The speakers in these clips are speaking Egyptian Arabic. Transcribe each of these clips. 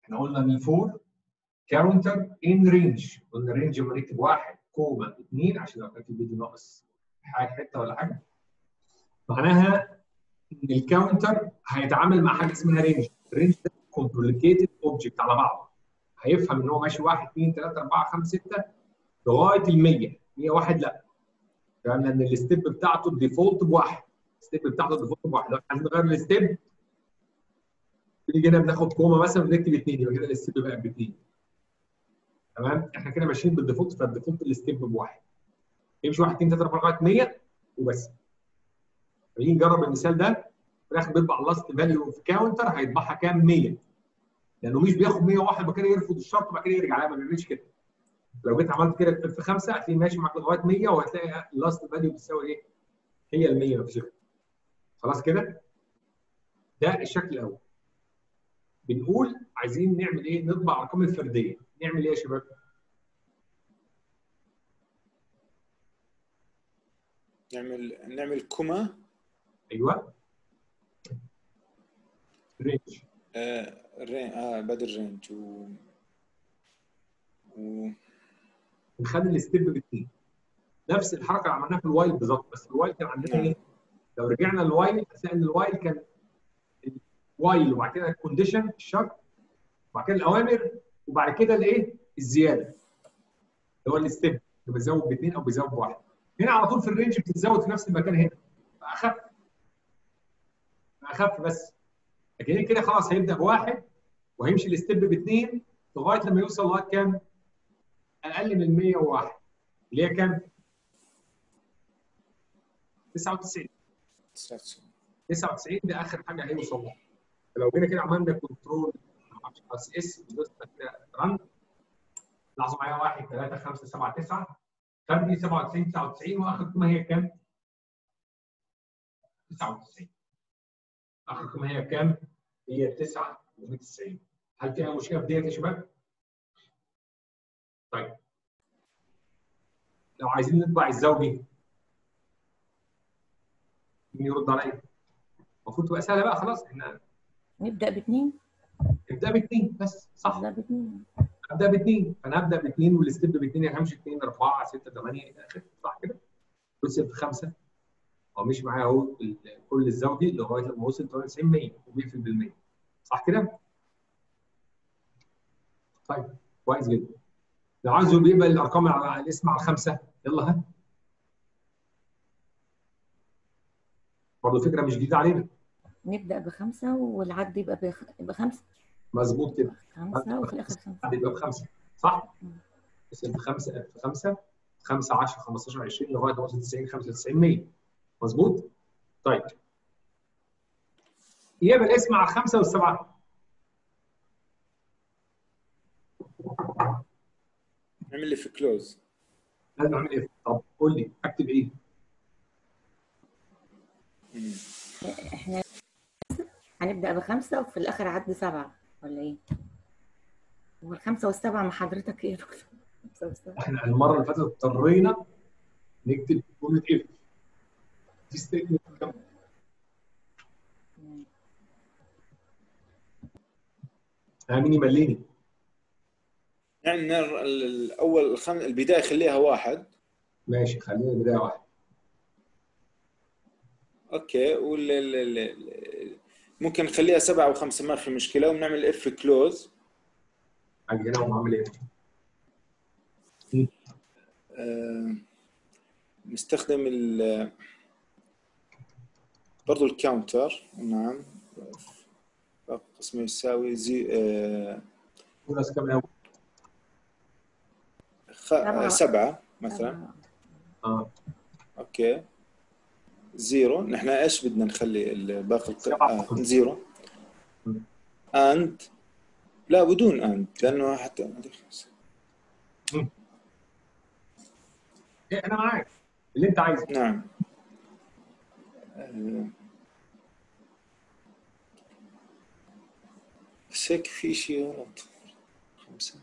احنا قلنا ان الفور كاونتر ان رينج قلنا رينج لما نكتب واحد كوما اثنين عشان لو كان في فيديو ناقص حاجه حته ولا حاجه معناها ان الكاونتر هيتعامل مع حاجه اسمها رينج الرينج ده كومبليكيتد اوبجكت على بعض هيفهم ان هو ماشي 1 2 3 4 5 6 لغايه ال 100 101 لا تمام لان الستيب بتاعته الديفولت بواحد الستيب بتاعته الديفولت بواحد لو عايزين نغير الستيب نيجي هنا بناخد كوما مثلا ونكتب اثنين يبقى كده الستيب بقى باثنين تمام احنا كده ماشيين بالديفولت فالديفولت الستيب بواحد يمشي 1 2 3 4 لغايه 100 وبس نيجي نجرب المثال ده في الاخر بيطبع اللاست فاليو في كاونتر هيطبعها كام 100 لانه مش بياخد 101 بعد كده يرفض الشرط وبعد كده يرجع لا ما بيعملش كده لو جيت عملت كده في 5 هتلاقيه ماشي معاك لغايه 100 وهتلاقي اللاست فاليو بتساوي ايه؟ هي ال 100 مفيش غيرها خلاص كده؟ ده الشكل الاول بنقول عايزين نعمل ايه؟ نطبع الارقام الفرديه نعمل ايه يا شباب؟ نعمل نعمل كوما ايوه رينج آه الرين اه بعد الرينج و و نخلي الستيب باثنين نفس الحركه اللي عملناها في الوايل بالظبط بس الوايل كان عندنا نعم. ايه؟ لو رجعنا للوايل هتلاقي ان الوايل كان الوايل وبعد كده الكونديشن الشرط وبعد كده الاوامر وبعد كده الايه؟ الزياده اللي هو الستيب اللي بيزود باثنين او بيزود بواحد هنا على طول في الرينج بتتزود في نفس المكان هنا فاخف اخف بس لكن هنا كده خلاص هيبدا بواحد وهيمشي الستيب باثنين لغايه لما يوصل لغايه كام؟ اقل من 101 اللي هي كام؟ 99 99 99 ده اخر حاجه هيوصل لها فلو جينا كده عملنا كنترول اس اس دوسنا كده رن لاحظوا معايا 1 3 5 7 9 خد لي 97 99 واخر قيمه هي كام؟ 99 اخر قيمه هي كام؟ هي 99 هل فيها مشكله في ديت يا شباب؟ طيب لو عايزين نطبع الزوجي مين يرد عليا؟ المفروض تبقى سهله بقى خلاص احنا نبدا باثنين نبدا باثنين بس صح نبدا باثنين ابدا باثنين فانا ابدا باثنين والستيب باثنين يعني همشي اثنين اربعه سته ثمانيه الى اخره صح كده؟ وصل في خمسه هو مش معايا اهو ال- كل الزوجي لغايه لما وصل 98 100 وبيقفل بالمية صح كده؟ طيب كويس جدا لو عايزه بيقبل الارقام على الاسم على خمسه يلا ها برضه فكره مش جديده علينا نبدا بخمسه والعد يبقى بخ... بخمسه مظبوط كده خمسه وفي الاخر خمسه عدد يبقى بخمسه صح؟ مم. اسم بخمسه في خمسه 5 10 15 20 لغايه ما وصل 90 95 100 مظبوط؟ طيب يقبل الاسم على الخمسه والسبعه نعمل لي في كلوز لازم اعمل ايه؟ طب قول لي اكتب ايه؟ احنا هنبدا بخمسه وفي الاخر عد سبعه ولا ايه؟ هو الخمسه والسبعه مع حضرتك ايه يا دكتور؟ خمسه والسبعه احنا المره اللي فاتت اضطرينا نكتب جمله اف في ستيتمنت كام؟ مم. آه، مين يمليني؟ يعني نر- ال- الاول الخم... البدايه خليها واحد ماشي خلينا بدايه واحده اوكي وال ال- ال- ال- ممكن نخليها سبعة وخمسة ما في مشكلة ونعمل اف كلوز اجي هنا واعمل ايه؟ آه، نستخدم ال برضو الكاونتر نعم قسمه يساوي زي آه، بونص كام الاول؟ خ... آه، سبعة مثلا سبعة. اه اوكي زيرو نحن ايش بدنا نخلي ال- باقي الق... سبعة. آه زيرو مم. اند لا بدون اند لانه حتى إيه انا معاك اللي انت عايزه نعم آه، بس هيك في شيء غلط خمسة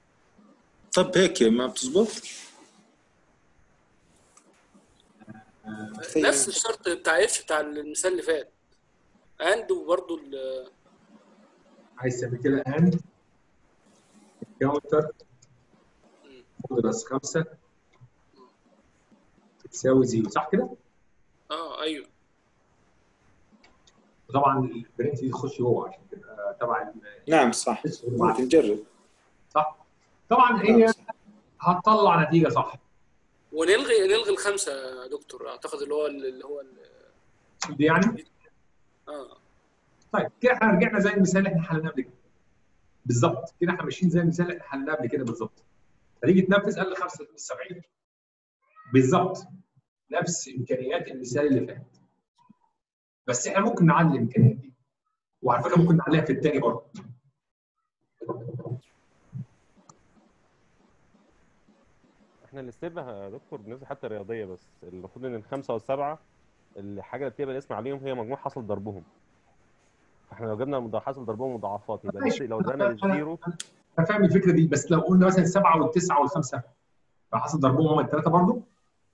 طب هيك ما بتزبط طيب. نفس الشرط بتاع اف بتاع المثال اللي فات اند وبرضه ال- عايز تعمل كده اند كاونتر مودولس 5 تساوي زيرو صح كده؟ اه ايوه وطبعا البرنت دي تخش جوه عشان تبقى تبع ال- نعم صح ممكن نجرب صح؟ طبعا هي هتطلع نتيجه صح ونلغي نلغي الخمسه يا دكتور اعتقد اللي هو اللي هو ال- دي يعني اه طيب كده احنا رجعنا زي المثال اللي احنا حليناه قبل كده بالظبط كده احنا ماشيين زي المثال اللي احنا حليناه قبل كده بالظبط هتيجي تنفذ قال لي 75 بالظبط نفس امكانيات المثال اللي فات بس احنا ممكن نعلي الامكانيات دي وعلى فكره ممكن نعليها في الثاني برضه احنا الستيب يا دكتور بالنسبه حتى الرياضيه بس المفروض ان الخمسه والسبعه الحاجه اللي بتبقى الاسم عليهم هي مجموع حاصل ضربهم فاحنا لو جبنا مضاع- حاصل ضربهم مضاعفات يبقى ماشي. لو زقنا للزيرو انا فاهم الفكره دي بس لو قلنا مثلا السبعه والتسعه والخمسه فحصل ضربهم هم الثلاثه برضه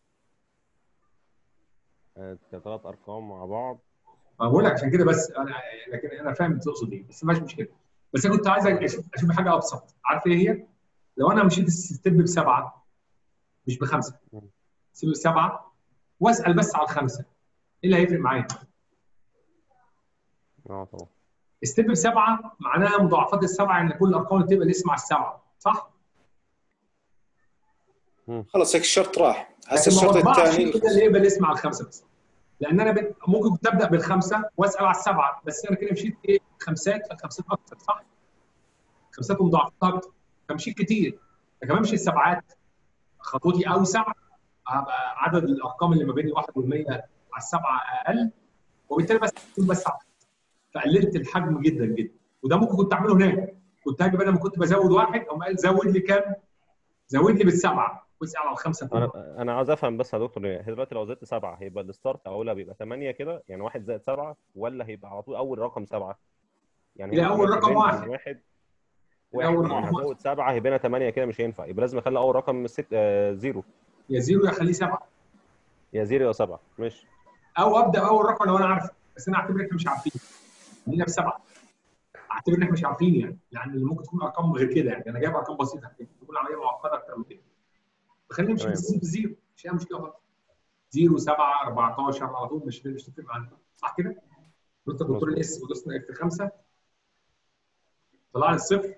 آه، كثلاث ارقام مع بعض ما بقول لك عشان كده بس انا لكن انا فاهم انت تقصد ايه بس مش مشكله بس انا كنت عايز اشوف اشوف حاجه ابسط عارف ايه هي؟ لو انا مشيت الستيب بسبعه مش بخمسه سيب سبعه واسال بس على الخمسه ايه اللي هيفرق معايا؟ اه طبعا ستيب بسبعه معناها مضاعفات السبعه ان كل الارقام اللي تبقى الاسم على السبعه صح؟ خلاص هيك الشرط راح هسه لكن ما الشرط بطبعش الثاني كده اللي يبقى الاسم على الخمسه بس لان انا بت... ممكن كنت ابدا بالخمسه واسال على السبعه بس انا كده مشيت ايه خمسات فالخمسات اكتر صح؟ خمسات ومضاعفات اكتر فمشيت كتير لكن بمشي السبعات خطوتي اوسع هبقى عدد الارقام اللي ما بين الواحد والمية على السبعه اقل وبالتالي بس بس على الخمسة. فقللت الحجم جدا جدا وده ممكن كنت اعمله هناك كنت هاجي بدل ما كنت بزود واحد او قال زود لي كام؟ زود لي بالسبعه واسال على الخمسه كلهم. انا انا عاوز افهم بس يا دكتور هي دلوقتي لو زدت سبعه هيبقى الستارت اولها بيبقى ثمانيه كده يعني واحد زائد سبعه ولا هيبقى على طول اول رقم سبعه؟ يعني لا، هو أول عمل رقم range واحد. من واحد لا، واحد أول لما رقم هزود سبعه هيبقى لنا ثمانيه كده مش هينفع يبقى لازم اخلي اول رقم ست آه زيرو يا زيرو يا خليه سبعه يا زيرو يا سبعه ماشي او ابدا اول رقم لو انا عارفه بس انا اعتبر احنا مش عارفين خلينا في سبعه اعتبر ان احنا مش عارفين يعني يعني ممكن تكون ارقام غير كده يعني انا جايب ارقام بسيطه تكون عمليه معقده اكتر من كده فخلينا نمشي تمام. بالزيرو بالزيرو مش هي مشكله خالص 0 7 14 على طول مش مش تفرق معانا صح كده؟ قلت دكتور مظبوط. الاس ودوسنا اف 5 طلع لي الصفر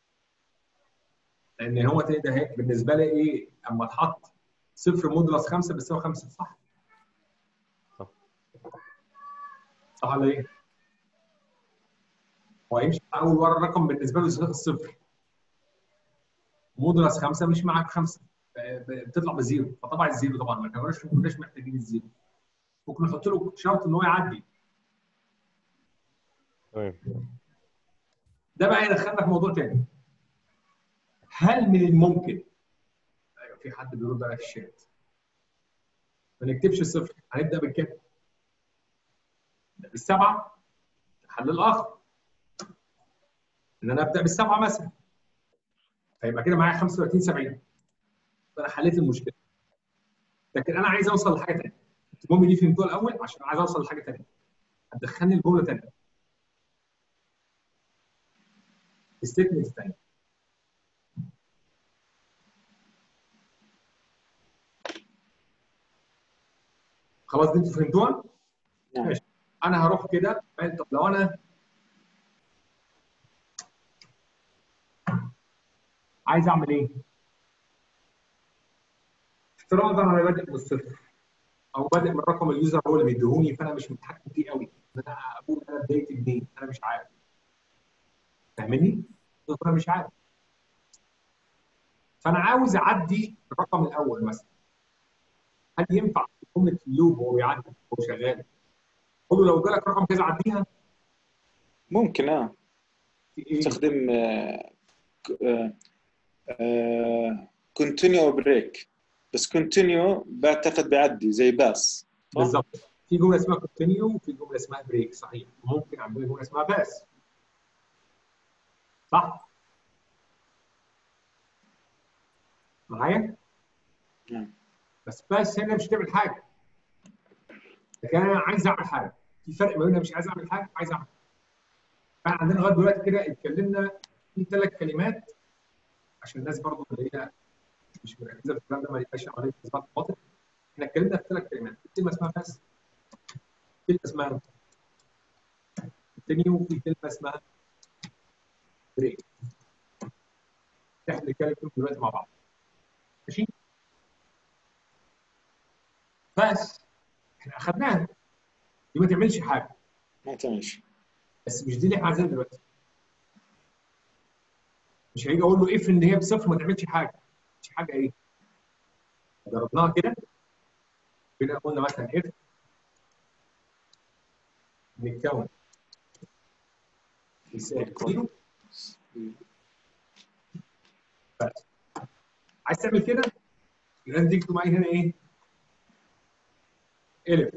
لان هو ده ده هيك بالنسبه لي ايه اما اتحط صفر مودولس 5 بيساوي 5 صح؟ صح. صح ولا ايه؟ هو هيمشي مع اول ورا الرقم بالنسبه له صفر الصفر مودولس 5 مش معاك 5 بتطلع بزيرو فطبعا الزيرو طبعا ما كناش ما كناش محتاجين الزيرو ممكن نحط له شرط ان هو يعدي تمام ده بقى يدخلنا في موضوع تاني هل من الممكن ايوه في حد بيرد على الشات ما نكتبش صفر هنبدا بالكام؟ نبدأ بالسبعه الحل الاخر ان انا ابدا بالسبعه مثلا فيبقى كده معايا 35 70 فانا حليت المشكله لكن انا عايز اوصل لحاجه ثانيه المهم دي فهمتوها الاول عشان عايز اوصل لحاجه ثانيه هتدخلني لجمله ثانيه ستيتمنت ثانيه خلاص دي انتوا فهمتوها؟ نعم. ماشي انا هروح كده طب لو انا عايز اعمل ايه؟ افتراضا انا بادئ من الصفر او بادئ من رقم اليوزر هو اللي بيديهوني فانا مش متحكم فيه قوي انا اقول انا بدايتي منين؟ انا مش عارف فاهمني؟ انا مش عارف فانا عاوز اعدي الرقم الاول مثلا هل ينفع في جمله اللوب وهو بيعدي وهو شغال قول له لو جالك رقم كذا عديها ممكن اه في ايه؟ تستخدم كونتينيو بريك بس كونتينيو بعتقد بيعدي زي باس صح؟ بالظبط في جمله اسمها كونتينيو وفي جمله اسمها بريك صحيح ممكن عندنا جمله اسمها باس صح معايا نعم بس باس هنا مش هتعمل حاجه لكن انا عايز اعمل حاجه في فرق ما بين مش عايز اعمل حاجه عايز اعمل حاجه عندنا لغايه دلوقتي كده اتكلمنا في ثلاث كلمات عشان الناس برضو اللي هي مش مركزه في الكلام ده ما يبقاش عمليه اثبات باطل احنا اتكلمنا في ثلاث كلمات في كلمه اسمها بس كلمه اسمها كونتينيو وفي كلمه اسمها بريك احنا بنتكلم فيهم دلوقتي مع بعض ماشي بس احنا اخذناها دي ما تعملش حاجه ما تعملش بس مش دي اللي احنا عايزينها دلوقتي مش هيجي اقول له اف ان هي بصفر ما تعملش حاجه مش حاجه ايه ضربناها كده كده قلنا مثلا اف نتكون يساوي زيرو بس عايز تعمل كده يبقى انت تكتب معايا هنا ايه؟ الف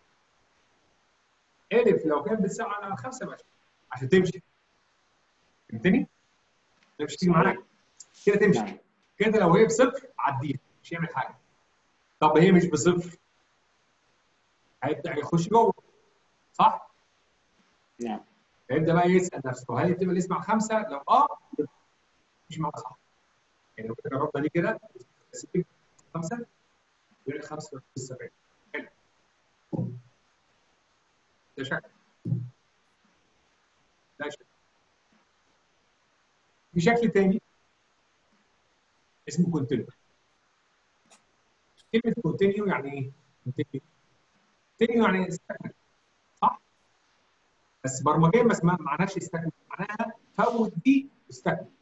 الف لو كانت بتساوي على خمسه بقى عشان تمشي فهمتني؟ مش تيجي معاك كده تمشي نعم كده لو هي بصفر عديها مش هيعمل حاجه طب هي مش بصفر هيبدا يخش جوه صح؟ نعم هيبدا بقى يسال نفسه هل يتم الاسم على خمسه؟ لو اه يبقى مش معاها صح يعني لو كده جربنا دي كده خمسه يبقى خمسه في 70 حلو ده شكل ده شكل في شكل تاني اسمه كونتينيو كلمة كونتينيو يعني ايه؟ كونتينيو كونتينيو يعني استكمل صح؟ بس برمجيا ما اسمها معناش استكمل معناها فوت دي واستكمل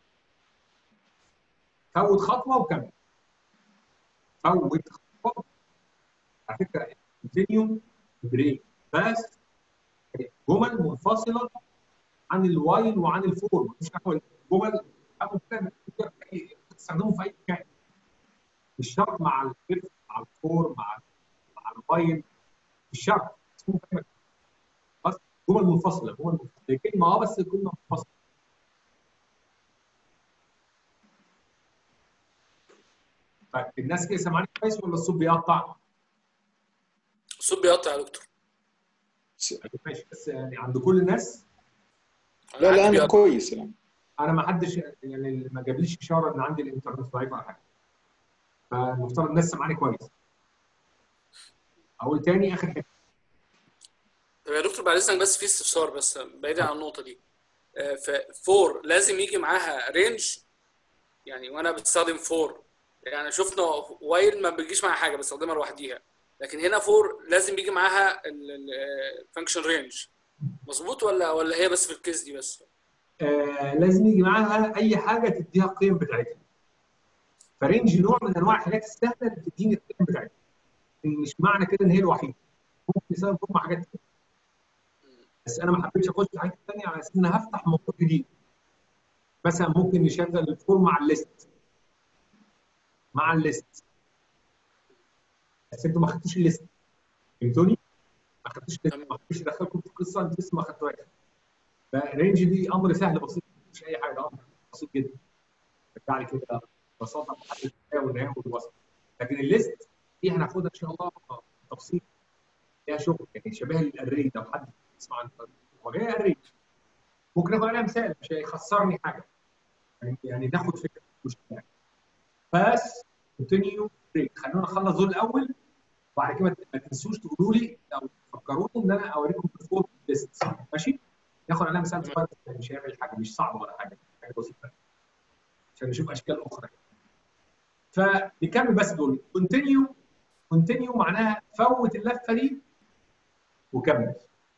فوت خطوة وكمل فوت خطوة على فكرة كونتينيو بريك بس جمل منفصلة عن الوايل وعن الفور مش جمل أو كده تستخدمه في أي مكان مش شرط مع الفيرف مع الفور مع مع الوايل مش شرط تستخدمه في أي مكان بس جمل منفصلة جمل منفصلة كلمة اه بس جملة منفصلة طيب الناس كده سامعاني كويس ولا الصوت بيقطع؟ الصوت بيقطع يا دكتور ماشي بس يعني عند كل الناس لا لا عندي انا بيقطع. كويس الان انا ما حدش يعني ما جابليش اشاره ان عندي الانترنت ضعيف ولا حاجه فالمفترض الناس سامعاني كويس اقول تاني اخر حته طب يا دكتور بعد اذنك بس في استفسار بس بعيدا عن النقطه دي آه، ففور لازم يجي معاها رينج يعني وانا بستخدم فور يعني شفنا وايل ما بيجيش معاها حاجه بستخدمها لوحديها لكن هنا فور لازم بيجي معاها الفانكشن رينج مظبوط ولا ولا هي بس في الكيس دي بس آه لازم يجي معاها اي حاجه تديها القيم بتاعتها فرينج نوع من انواع الحاجات السهله اللي بتديني القيم بتاعتها مش معنى كده ان هي الوحيده ممكن يساوي مع حاجات تانية بس انا ما حبيتش اخش في حاجات ثانيه على اساس ان أنا هفتح موضوع جديد مثلا ممكن نشغل الفور مع الليست مع الليست بس انتوا ما خدتوش الليست فهمتوني؟ ما خدتوش الليست ما حبيتش ادخلكم في قصه انتوا لسه ما خدتوهاش فرينج دي امر سهل بسيط مش اي حاجه ده امر بسيط جدا رجع لي كده ببساطه محدد البدايه والنهايه والوسط لكن الليست دي هناخدها ان شاء الله تفصيل فيها شغل يعني شبه الاري لو حد يسمع عن هو جاي اري ممكن اخد عليها مثال مش هيخسرني حاجه يعني يعني ناخد فكره مش يعني بس كونتينيو بريك خلونا نخلص دول الاول وبعد كده ما تنسوش تقولوا لي او تفكروني ان انا اوريكم الفور ليست ماشي ناخد عليها مثال صغير مش هيعمل حاجه مش صعب ولا حاجه حاجه بسيطه عشان نشوف اشكال اخرى فنكمل بس دول كونتينيو كونتينيو معناها فوت اللفه دي وكمل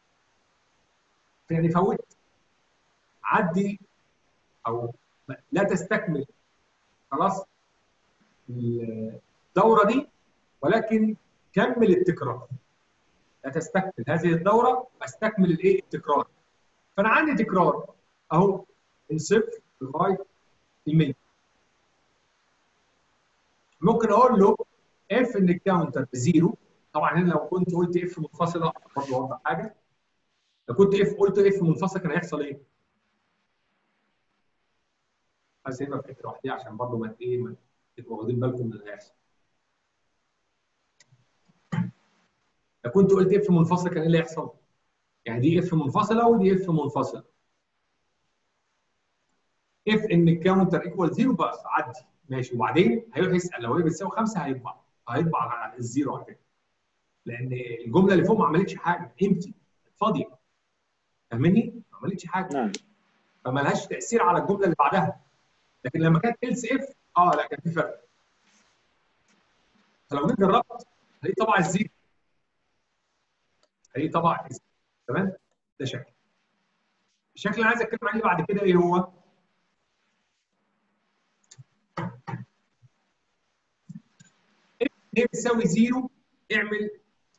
يعني فوت عدي او لا تستكمل خلاص الدوره دي ولكن كمل التكرار لا تستكمل هذه الدوره واستكمل الايه التكرار فانا عندي تكرار اهو من صفر لغايه ال 100 ممكن اقول له اف ان الكاونتر بزيرو طبعا هنا لو كنت قلت اف منفصله برضه اوضح حاجه لو كنت اف قلت اف منفصله كان هيحصل ايه؟ بس هنا فكره واحده عشان برضه ما ايه ما تبقوا واخدين بالكم من اللي هيحصل لو كنت قلت اف منفصله كان ايه اللي يحصل؟ يعني دي اف منفصله ودي اف منفصله اف ان الكاونتر ايكوال زيرو بقى عدي ماشي وبعدين هيروح يسال لو هي بتساوي خمسه هيطبع هيطبع على الزيرو على فكره لان الجمله اللي فوق ما عملتش حاجه امتي فاضيه فاهمني؟ ما عملتش حاجه نعم فما لهاش تاثير على الجمله اللي بعدها لكن لما كانت else اف اه لا كان في فرق فلو جيت جربت هلاقي طبع الزيرو هلاقي طبع الزيرو تمام ده شكل الشكل اللي عايز اتكلم عليه بعد كده ايه هو؟ هي بتساوي زيرو اعمل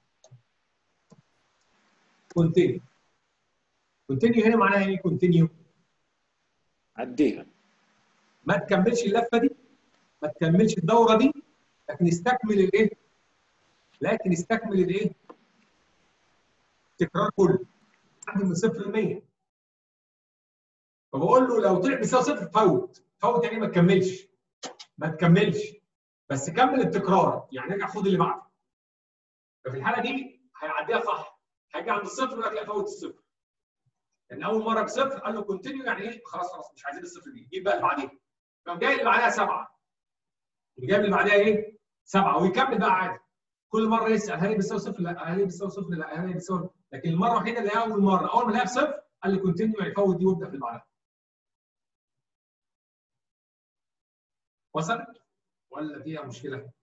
كونتينيو كونتينيو هنا معناها ايه كونتينيو؟ عديها ما تكملش اللفه دي ما تكملش الدوره دي لكن استكمل الايه؟ لكن استكمل الايه؟ التكرار كله عندي من صفر ل 100 فبقول له لو طلع بيساوي صفر فوت فوت يعني ما تكملش ما تكملش بس كمل التكرار يعني ارجع خد اللي بعده ففي الحاله دي هيعديها صح هيجي عند الصفر يقول لك لا فوت الصفر لان اول مره بصفر قال له كونتينيو يعني ايه خلاص خلاص مش عايزين الصفر دي جيب بقى اللي بعديها قام جاي اللي بعدها سبعه اللي جايب اللي بعدها ايه؟ سبعه ويكمل بقى عادي كل مره يسال هل هي بتساوي صفر؟ لا هل هي بتساوي صفر؟ لا هل هي بتساوي لكن المره الوحيده اللي هي اول مره اول ما لقاها بصفر قال لي كونتينيو يعني فوت دي وابدا في اللي بعدها وصلت؟ ولا فيها مشكله؟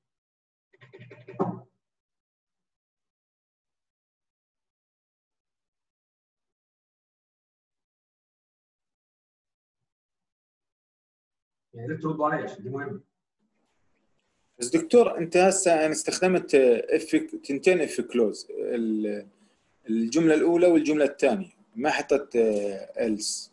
يعني ليه تردوا عليا عشان دي مهمه بس دكتور انت هسه يعني استخدمت اف تنتين اف كلوز الجمله الاولى والجمله الثانيه ما حطيت الس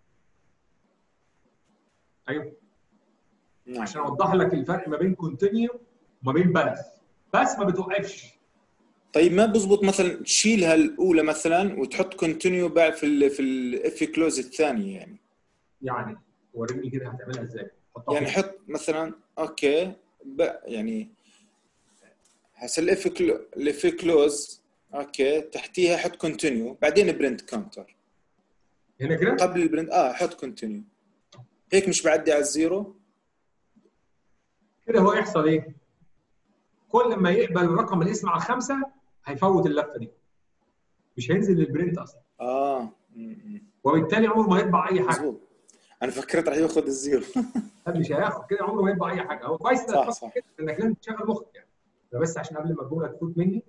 ايوه نعم عشان اوضح لك الفرق ما بين كونتينيو وما بين بس بس ما بتوقفش طيب ما بزبط مثلا تشيلها الاولى مثلا وتحط كونتينيو بعد في ال في الاف كلوز الثانيه يعني يعني وريني كده هتعملها ازاي حطها يعني فين؟ حط مثلا اوكي ب- يعني هسه الاف كلو الاف كلوز اوكي تحتيها حط كونتينيو بعدين برنت كاونتر هنا كده قبل البرنت اه حط كونتينيو هيك مش بعدي على الزيرو كده هو يحصل ايه؟ كل ما يقبل الرقم الاسم على خمسه هيفوت اللفه دي مش هينزل للبرنت اصلا اه م- م. وبالتالي عمره ما يطبع اي حاجه مظبوط انا فكرت راح ياخذ الزيرو مش هياخد كده عمره ما يطبع اي حاجه هو كويس انك صح، تفكر صح. كده انك لازم تشغل مخك يعني ده بس عشان قبل ما الجمله تفوت مني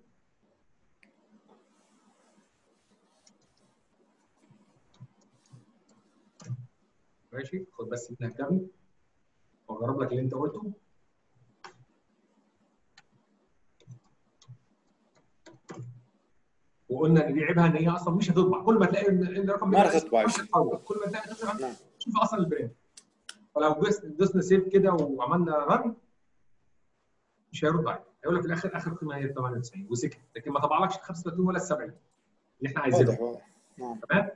ماشي خد بس منها كامل واجرب لك اللي انت قلته وقلنا ان دي عيبها ان هي اصلا مش هتطبع كل ما تلاقي ان إن الرقم ما بتاع راح تطبع مش شيء. هتطبع. كل ما تلاقي تطبع نعم. شوف اصلا البراند فلو بس دوسنا سيف كده وعملنا رن مش هيرد عليك هيقول لك في الاخر اخر قيمه هي 98 وسكت لكن ما طبعلكش ال 35 ولا ال 70 اللي احنا عايزينه واضح واضح نعم تمام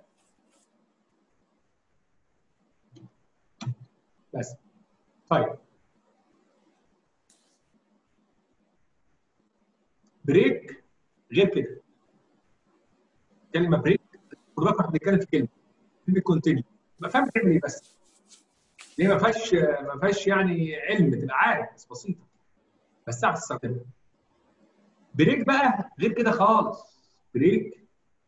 بس طيب بريك غير كده كلمه بريك خد بالك احنا بنتكلم في كلمه كلمه كونتينيو ما فاهم بتعمل ايه بس دي ما فيهاش ما فيهاش يعني علم تبقى عارف بس بسيطه بس تعرف تستخدمها بريك بقى غير كده خالص بريك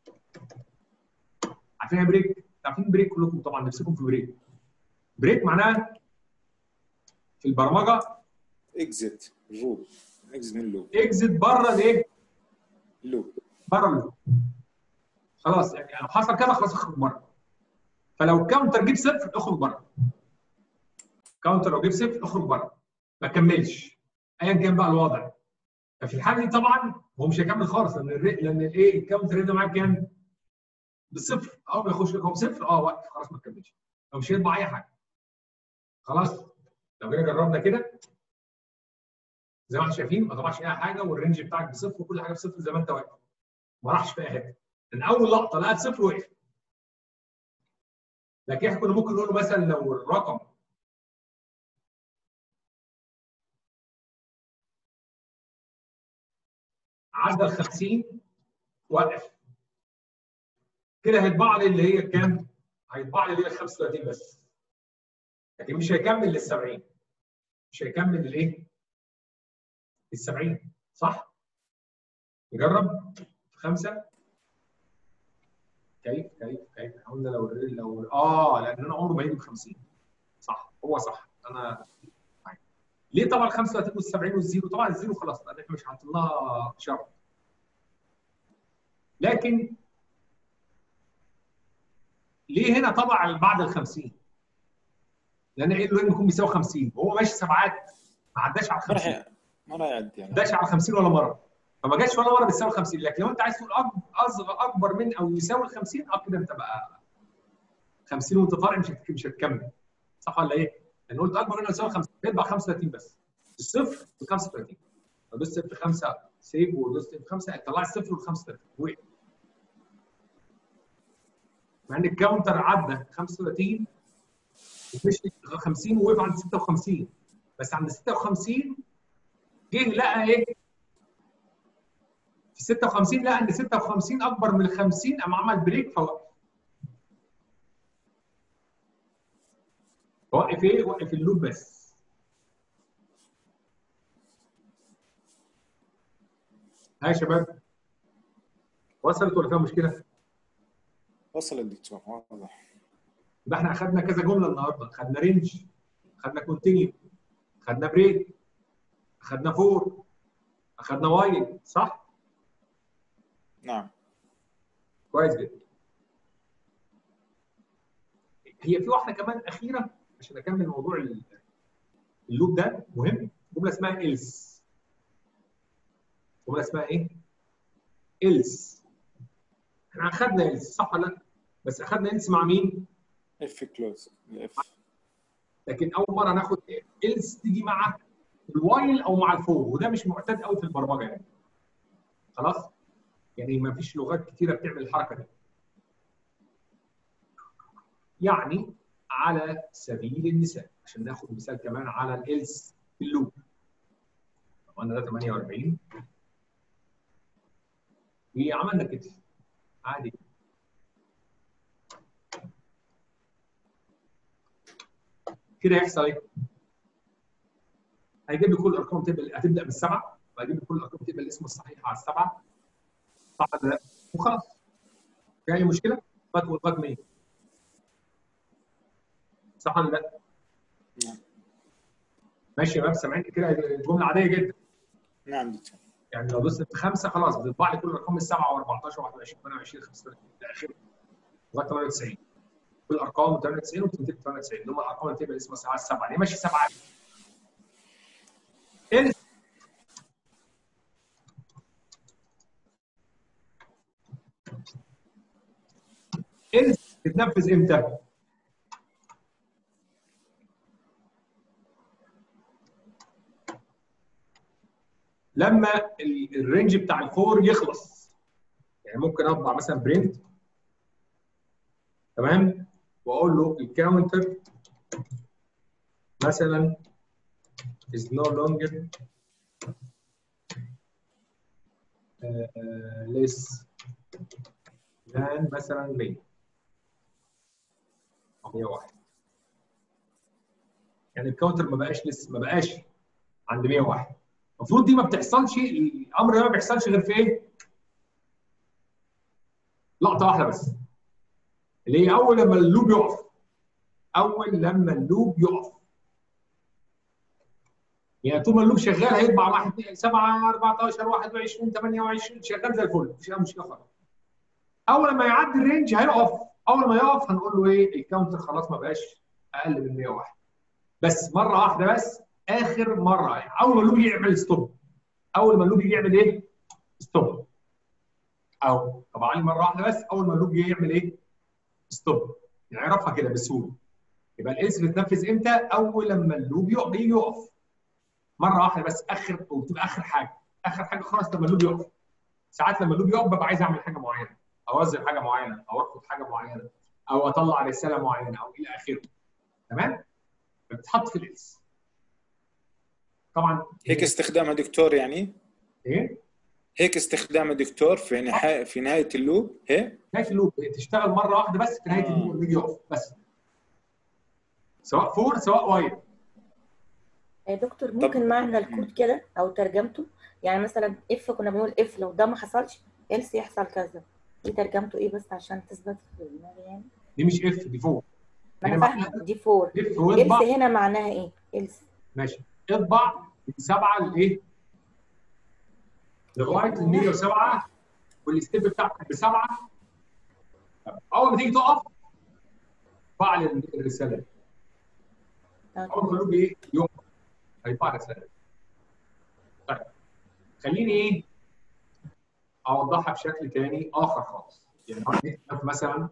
عارفين ايه بريك؟ عارفين بريك كلكم طبعا نفسكم في بريك بريك معناها في البرمجه اكزت لوب اكزت من لوب اكزت بره الايه؟ لوب بره اللوب خلاص يعني لو حصل كذا خلاص اخرج بره فلو الكاونتر جيب صفر اخرج بره كاونتر لو جيب صفر اخرج بره ما كملش ايا كان بقى الوضع ففي الحاله دي طبعا هو مش هيكمل خالص لان الري... لان الايه الكاونتر هنا معاك كام؟ بالصفر اول ما يخش لك هو بصفر اه وقت خلاص ما تكملش هو مش هيطبع اي حاجه خلاص لو جينا جربنا كده زي ما انتم شايفين ما طبعش اي حاجه والرينج بتاعك بصفر وكل حاجه بصفر زي ما انت واقف ما راحش في اي حته من اول لقطه لقى صفر وقف لكن احنا كنا ممكن نقول له مثلا لو الرقم عدى ال 50 وقف كده هيطبع لي اللي هي كام؟ هيطبع لي اللي هي 35 بس لكن مش هيكمل لل 70 مش هيكمل للايه؟ ال 70 صح؟ نجرب خمسه كيف كيف كيف احنا قلنا لو لو اه لان انا عمره ما يجي ب 50 صح هو صح انا معاك. ليه طبعا 35 وال 70 والزيرو طبعا الزيرو خلاص لان احنا مش حاطين لها شرط لكن ليه هنا طبع بعد ال 50 لان ايه له يكون بيساوي 50 وهو ماشي سبعات ما عداش على ما راح 50 ي- ما راح يعدي ما يعني عداش على 50 ولا مره فما جاش ولا مره بيساوي 50 لكن لو انت عايز تقول أك- اصغر اكبر من او يساوي ال 50 اه كده انت بقى 50 وانت طالع مش هتك- مش هتكمل صح ولا ايه؟ لان قلت اكبر من او يساوي 50 يبقى 35 بس الصفر ب 35 لو دوست في 5 سيف ودوست في 5 طلع الصفر وال 35 وقف مع ان الكاونتر عدى 35 ومشي 50 ووقف عند 56 بس عند 56 جه لقى ايه؟ في 56 لقى ان 56 اكبر من ال 50 قام عمل بريك فوقف. وقف ايه؟ وقف اللوب بس. ها يا شباب وصلت ولا فيها مشكله؟ وصل الدكتور واضح يبقى احنا اخذنا كذا جمله النهارده، خدنا رينج، خدنا كونتينيو، خدنا بريك، خدنا فور، اخذنا وايل، صح؟ نعم كويس جدا. هي في واحده كمان اخيره عشان اكمل موضوع ال- اللوب ده مهم جمله اسمها إلس جمله اسمها ايه؟ إلس احنا اخذنا إلس صح ولا لا؟ بس اخذنا إلس مع مين؟ اف كلوز الاف لكن اول مره ناخد إلس تيجي مع الوايل او مع الفور وده مش معتاد قوي في البرمجه يعني خلاص؟ يعني ما فيش لغات كتيره بتعمل الحركه دي يعني على سبيل المثال عشان ناخد مثال كمان على الإلس في اللوب قلنا ده 48 وعملنا كده عادي كده يحصل ايه؟ هيجيب لي كل الارقام تبقى هتبدا بالسبعه وهيجيب لي كل الارقام تبقى الاسم الصحيح على السبعه صح ولا لا؟ وخلاص في اي مشكله؟ لغايه لغايه 100 صح ولا لا؟ نعم ماشي يا شباب سامعين كده الجمله عاديه جدا نعم دكتور يعني لو دوست في خمسه خلاص بتطبع لي كل الارقام السبعه و14 و21 28 35 الى اخره لغايه 98 كل الارقام 98 و 298 اللي هم الارقام اللي تبقى اسمها الساعه السبعه ليه ماشي سبعه ايه ايه بتنفذ امتى؟ لما ال- الرينج بتاع الفور يخلص يعني ممكن اطبع مثلا برنت تمام واقول له الكاونتر مثلا is no longer uh, less than مثلا 100 او 101 يعني الكاونتر ما بقاش لسه ما بقاش عند 101 المفروض دي ما بتحصلش الامر ده ما بيحصلش غير في ايه؟ لقطه واحده بس اللي هي اول لما اللوب يقف اول لما اللوب يقف يعني طول ما اللوب شغال هيطبع 1 7 14 21 28 شغال زي الفل مفيش اي مشكله خالص اول ما يعدي الرينج هيقف اول ما يقف هنقول له ايه الكاونتر خلاص ما بقاش اقل من 101 بس مره واحده بس اخر مره يعني اول ما اللوب يجي يعمل ستوب اول ما اللوب يجي يعمل ايه؟ ستوب او طبعا لي مره واحده بس اول ما اللوب يجي يعمل ايه؟ ستوب نعرفها كده بسهوله يبقى الالس بتنفذ امتى؟ اول لما اللوب يقف يجي يقف مره واحده بس اخر وبتبقى اخر حاجه اخر حاجه خالص لما اللوب يقف ساعات لما اللوب يقف ببقى عايز اعمل حاجه معينه اوزن حاجه معينه او ارفض حاجه معينه او اطلع رساله معينه او الى اخره تمام؟ بتتحط في الالس طبعا هيك استخدامها دكتور يعني ايه؟ هيك استخدام الدكتور في نهايه في نهايه اللوب هيك نهايه اللوب تشتغل مره واحده بس في نهايه آه. اللوب يجي يقف بس سواء فور سواء وايد يا دكتور ممكن معنى الكود كده او ترجمته يعني مثلا اف كنا بنقول اف لو ده ما حصلش إلس يحصل كذا دي ترجمته ايه بس عشان تثبت في دماغي يعني دي مش اف دي فور ما هنا انا فاهمه دي فور اف إلس واطبع هنا معناها ايه إلس ماشي اطبع من سبعه لايه؟ لغايه ال 107 والستيب بتاعتك بسبعه اول ما تيجي تقف فعل الرساله دي. اول ما تقول ايه؟ يوم هيطبع رساله طيب خليني ايه؟ اوضحها بشكل تاني اخر خالص يعني نكتب مثلا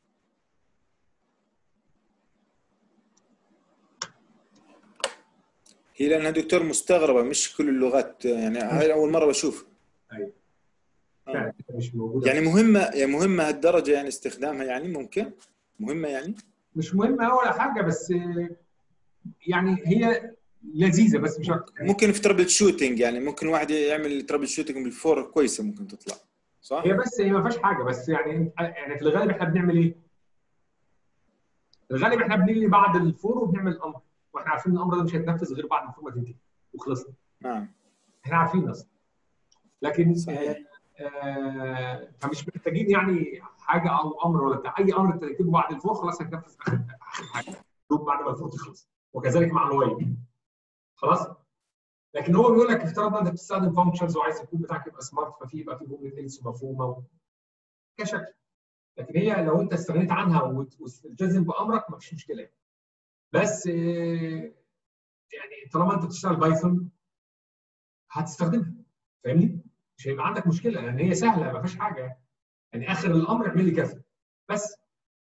هي لانها دكتور مستغربه مش كل اللغات يعني هاي اول مره بشوف ايوه آه. فعلا مش موجوده يعني مهمه يعني مهمه هالدرجه يعني استخدامها يعني ممكن مهمه يعني مش مهمه ولا حاجه بس يعني هي لذيذه بس مش اكتر ممكن في تربل شوتنج يعني ممكن واحد يعمل تربل شوتنج بالفور كويسه ممكن تطلع صح؟ هي بس هي ما فيهاش حاجه بس يعني يعني في الغالب احنا بنعمل ايه؟ في الغالب احنا بنيجي بعد الفور وبنعمل الامر واحنا عارفين ان الامر ده مش هيتنفذ غير بعد ما الفور ما تنتهي وخلصنا نعم احنا عارفين اصلا لكن صحيح. آه آه فمش محتاجين يعني حاجه او امر ولا بتاع اي امر انت تكتبه بعد الفور خلاص هيتنفذ اخر اخر حاجه دوب بعد ما الفور تخلص وكذلك مع الواي خلاص لكن هو بيقول لك افترض انت بتستخدم فانكشنز وعايز الكود بتاعك يبقى سمارت ففي يبقى في جمله الس مفهومه كشكل لكن هي لو انت استغنيت عنها وت- وتلتزم بامرك مفيش مشكله بس آه، يعني طالما انت بتشتغل بايثون هتستخدمها فاهمني؟ مش هيبقى عندك مشكله لان هي سهله ما فيهاش حاجه يعني. يعني اخر الامر اعمل لي كذا بس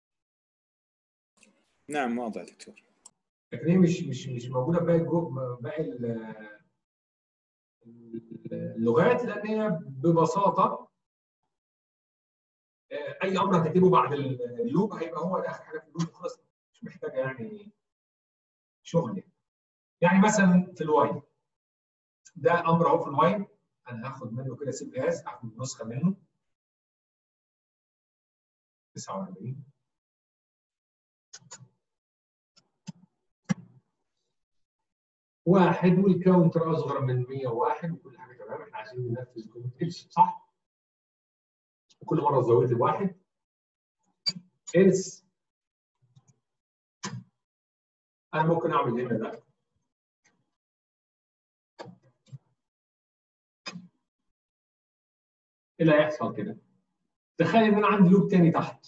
نعم واضح دكتور لكن هي مش مش مش موجوده في باقي الجو- باقي ال- اللغات لان هي ببساطه آه، اي امر هتكتبه بعد اللوب هيبقى هو ده اخر حاجه في اللوب خلاص مش محتاجه يعني شغل يعني. يعني مثلا في الواي ده امر اهو في الواي انا هاخد منه كده سيب اس هاخد نسخه منه 49 واحد والكاونتر اصغر من 101 وكل حاجه تمام احنا عايزين ننفذ جمله إلس صح؟ وكل مره زودت الواحد إلس انا ممكن اعمل هنا ده ايه اللي هيحصل كده؟ تخيل ان انا عندي لوب تاني تحت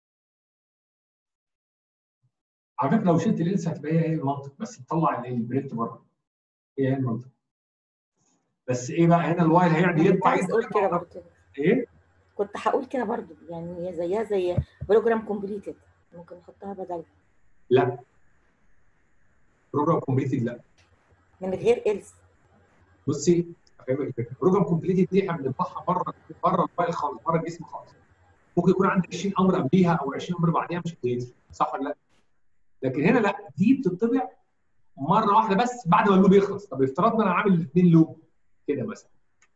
على فكره لو شلت الإلس هتبقى هي هي المنطق بس تطلع البرنت بره هي هي المنطق بس ايه بقى هنا الوايل هيقعد كنت يطبع عايز اقول كده برضه ايه؟ كنت هقول كده برضه يعني هي زيها زي بروجرام كومبليتد ممكن نحطها بدل لا بروجرام كومبليتد لا من غير إلس بصي افهمك الفكره بروجرام كومبليتد دي احنا بنطبعها بره بره الفايل خالص بره الجسم خالص ممكن يكون عندك 20 امر قبليها او 20 امر بعديها مش هتدري صح ولا لا؟ لكن هنا لا دي بتطبع مره واحده بس بعد ما اللوب يخلص طب افترضنا انا عامل الاثنين لوب كده مثلا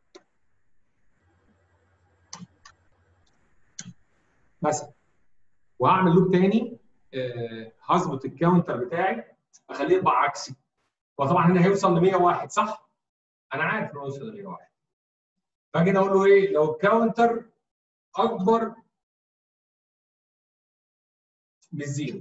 مثلا وهعمل لوب تاني آه، هظبط الكاونتر بتاعي اخليه يطبع عكسي وطبعا هنا هيوصل ل 101 صح؟ انا عارف انه هيوصل ل 101 فاجي أنا اقول له ايه لو الكاونتر اكبر من الزيرو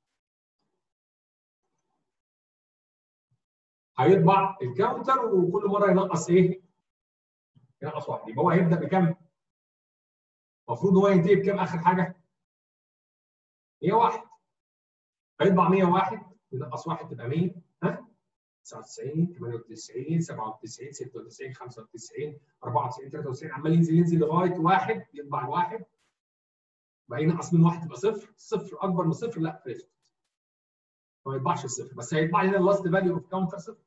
هيطبع الكاونتر وكل مره ينقص ايه؟ ينقص واحد يبقى هو هيبدا بكام؟ المفروض هو ينتهي بكام اخر حاجه؟ 101 هيطبع 101 ينقص واحد تبقى 100 ها؟ 99 98 97 96 95 94 93 عمال ينزل ينزل لغايه واحد يطبع الواحد بعدين ينقص من واحد تبقى صفر صفر اكبر من صفر لا فيست ما يطبعش الصفر بس هيطبع لي هنا اللاست فاليو اوف كاونتر صفر